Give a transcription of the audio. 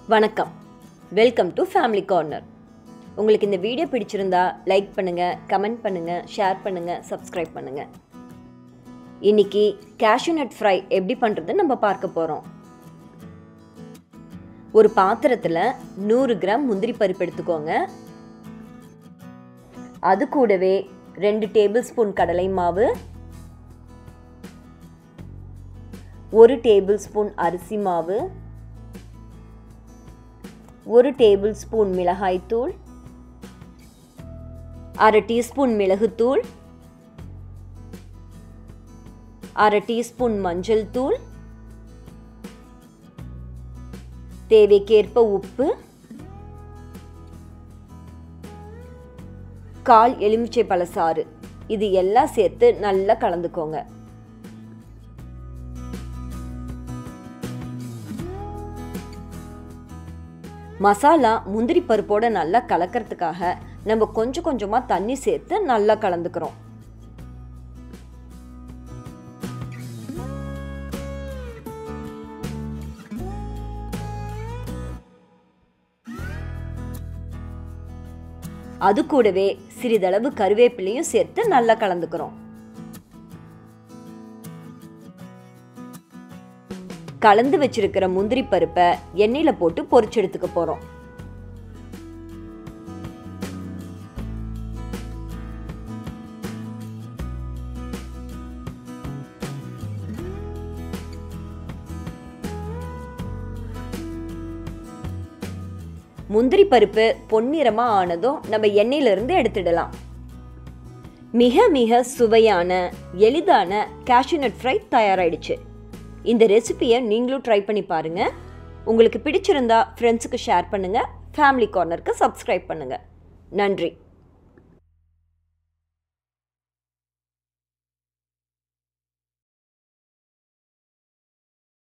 வணக்கம் welcome to family corner உங்களுக்கு இந்த வீடியோ பிடிச்சிருந்தா லைக் பண்ணுங்கள் கமெண்ட் பண்ணுங்கள் ஷேர் பண்ணுங்கள் சப்ஸ்கிரைப் பண்ணுங்கள் இன்னைக்கு cashew nut ஃப்ரை எப்படி பண்ணுறதுன்னு நம்ம பார்க்க போகிறோம் ஒரு பாத்திரத்தில் நூறு கிராம் முந்திரி பருப்பு எடுத்துக்கோங்க அது கூடவே ரெண்டு டேபிள் ஸ்பூன் கடலை மாவு ஒரு டேபிள் ஸ்பூன் அரிசி மாவு ஒரு டேபிள் ஸ்பூன் மிளகாய்த்தூள் அரை டீஸ்பூன் மிளகுத்தூள் அரை டீஸ்பூன் மஞ்சள் தூள் தேவைக்கேற்ப உப்பு கால் எலுமிச்சை பழசாறு இது எல்லாம் சேர்த்து நல்லா கலந்துக்கோங்க மசாலா முந்திரி பருப்போட நல்லா கலக்கிறதுக்காக நம்ம கொஞ்சம் கொஞ்சமாக தண்ணி சேர்த்து நல்லா கலந்துக்கிறோம் அது கூடவே சிறிதளவு கருவேப்பிலையும் சேர்த்து நல்லா கலந்துக்கிறோம் கலந்து வச்சிருக்கிற முந்திரி பருப்பை எண்ணெயில் போட்டு பொரிச்சு எடுத்துக்க போகிறோம் முந்திரி பருப்பு பொன்னிறமாக ஆனதும் நம்ம எண்ணெயிலிருந்து எடுத்துடலாம் மிக மிக சுவையான எளிதான கேஷ்யூநட் ஃப்ரை தயாராயிடுச்சு இந்த ரெசிபியை நீங்களும் ட்ரை பண்ணி பாருங்கள் உங்களுக்கு பிடிச்சிருந்தா ஃப்ரெண்ட்ஸுக்கு ஷேர் பண்ணுங்கள் ஃபேமிலி கார்னருக்கு சப்ஸ்கிரைப் பண்ணுங்கள் நன்றி